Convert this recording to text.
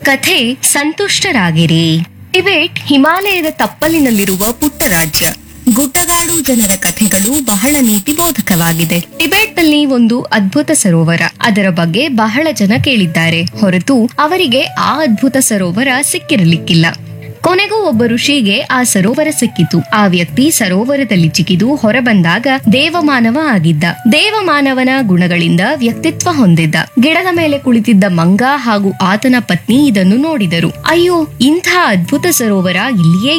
ಕಥೆ ಸಂತುಷ್ಟರಾಗಿರಿ ಟಿಬೆಟ್ ಹಿಮಾಲಯದ ತಪ್ಪಲಿನಲ್ಲಿರುವ ಪುಟ್ಟ ರಾಜ್ಯ ಗುಡ್ಡಗಾಡು ಜನರ ಕಥೆಗಳು ಬಹಳ ನೀತಿ ಬೋಧಕವಾಗಿದೆ ಟಿಬೆಟ್ನಲ್ಲಿ ಒಂದು ಅದ್ಭುತ ಸರೋವರ ಅದರ ಬಗ್ಗೆ ಬಹಳ ಜನ ಕೇಳಿದ್ದಾರೆ ಹೊರತು ಅವರಿಗೆ ಆ ಅದ್ಭುತ ಸರೋವರ ಸಿಕ್ಕಿರಲಿಕ್ಕಿಲ್ಲ ಕೊನೆಗೂ ಒಬ್ಬ ಋಷಿಗೆ ಆ ಸರೋವರ ಸಿಕ್ಕಿತು ಆ ವ್ಯಕ್ತಿ ಸರೋವರದಲ್ಲಿ ಚಿಕ್ಕಿದು ಹೊರಬಂದಾಗ ದೇವಮಾನವ ಆಗಿದ್ದ ದೇವಮಾನವನ ಗುಣಗಳಿಂದ ವ್ಯಕ್ತಿತ್ವ ಹೊಂದಿದ್ದ ಗಿಡದ ಮೇಲೆ ಕುಳಿತಿದ್ದ ಮಂಗ ಹಾಗೂ ಆತನ ಪತ್ನಿ ಇದನ್ನು ನೋಡಿದರು ಅಯ್ಯೋ ಇಂಥ ಅದ್ಭುತ ಸರೋವರ ಇಲ್ಲಿಯೇ